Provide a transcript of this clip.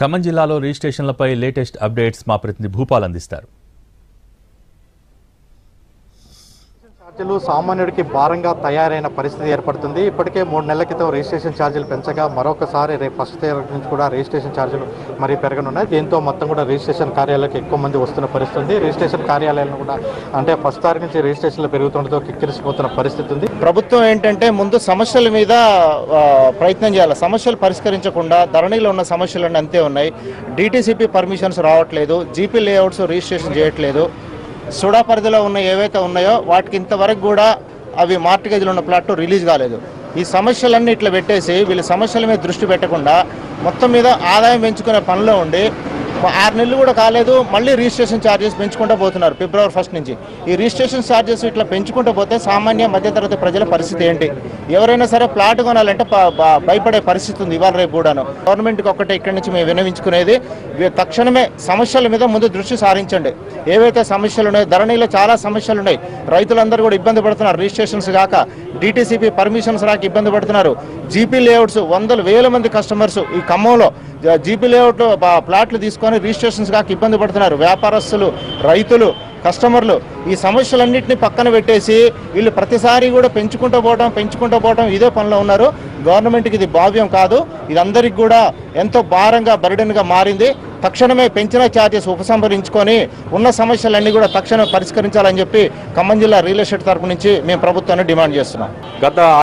ఖమ్మం జిల్లాలో రిజిస్ట్రేషన్లపై latest updates మా ప్రతినిధి భూపాల్ అందిస్తారు ఛార్జీలు సామాన్యుడికి భారంగా తయారైన పరిస్థితి ఏర్పడుతుంది ఇప్పటికే మూడు నెలల క్రితం రిజిస్ట్రేషన్ ఛార్జీలు పెంచగా మరొకసారి రేపు ఫస్ట్ తారీఖు నుంచి కూడా రిజిస్ట్రేషన్ ఛార్జీలు మరీ పెరగనున్నాయి దీంతో మొత్తం కూడా రిజిస్ట్రేషన్ కార్యాలయాలకు ఎక్కువ మంది వస్తున్న పరిస్థితి ఉంది రిజిస్ట్రేషన్ కార్యాలయాలను కూడా అంటే ఫస్ట్ తారీఖు నుంచి రిజిస్ట్రేషన్లు పెరుగుతుండటంతో కిక్కిరిసిపోతున్న పరిస్థితి ఉంది ప్రభుత్వం ఏంటంటే ముందు సమస్యల మీద ఆ, ప్రయత్నం చేయాలి సమస్యలు పరిష్కరించకుండా ధరణిలో ఉన్న సమస్యలన్నీ అంతే ఉన్నాయి డిటీసీపీ పర్మిషన్స్ రావట్లేదు జీపీ లేఅవుట్స్ రిజిస్ట్రేషన్ చేయట్లేదు సుడా పరిధిలో ఉన్న ఏవైతే ఉన్నాయో వాటికి ఇంతవరకు కూడా అవి మార్టిగేజ్లో ఉన్న ప్లాట్లు రిలీజ్ కాలేదు ఈ సమస్యలన్నీ ఇట్లా పెట్టేసి వీళ్ళు సమస్యల మీద దృష్టి పెట్టకుండా మొత్తం మీద ఆదాయం పెంచుకునే పనిలో ఉండి ఆరు నెలలు కూడా కాలేదు మళ్ళీ రిజిస్ట్రేషన్ ఛార్జెస్ పెంచుకుంటూ పోతున్నారు ఫిబ్రవరి ఫస్ట్ నుంచి ఈ రిజిస్ట్రేషన్ ఛార్జెస్ ఇట్లా పెంచుకుంటూ పోతే సామాన్య మధ్యతరగతి ప్రజల పరిస్థితి ఏంటి ఎవరైనా సరే ప్లాట్ కొనాలంటే ప- బ- భయపడే పరిస్థితి ఉంది ఇవాళ రేపు కూడాను గవర్నమెంట్కి ఒక్కటే ఇక్కడి నుంచి మేము వినవించుకునేది వీ- తక్షణమే సమస్యల మీద ముందు దృష్టి సారించండి ఏవైతే సమస్యలు ఉన్నాయో ధరణిలో చాలా సమస్యలు ఉన్నాయి రైతులందరూ కూడా ఇబ్బంది పడుతున్నారు రిజిస్ట్రేషన్స్ కాక డిటీసీపీ పర్మిషన్స్ రాక ఇబ్బంది పడుతున్నారు జీపీ లేఅవుట్స్ వందల వేల మంది కస్టమర్స్ ఈ ఖమ్మంలో జ- జీపీ లేఅవుట్ ప- ప్లాట్లు తీసుకొని రిజిస్ట్రేషన్స్ కాక ఇబ్బంది పడుతున్నారు వ్యాపారస్తులు రైతులు కస్టమర్లు ఈ సమస్యలన్నింటినీ పక్కన పెట్టేసి వీళ్ళు ప్రతిసారి కూడా పెంచుకుంటూ పోవడం పెంచుకుంటూ పోవడం ఇదే పనిలో ఉన్నారు గవర్నమెంట్కి ఇది భావ్యం కాదు ఇది అందరికి కూడా ఎంతో భారంగా బర్డెన్గా మారింది తక్షణమే పెంచిన ఛార్జెస్ ఉపసంహరించుకొని ఉన్న సమస్యలన్నీ కూడా తక్షణమే పరిష్కరించాలని చెప్పి ఖమ్మం జిల్లా రియల్ ఎస్టేట్ తరపు నుంచి మేము ప్రభుత్వాన్ని డిమాండ్ చేస్తున్నాం గత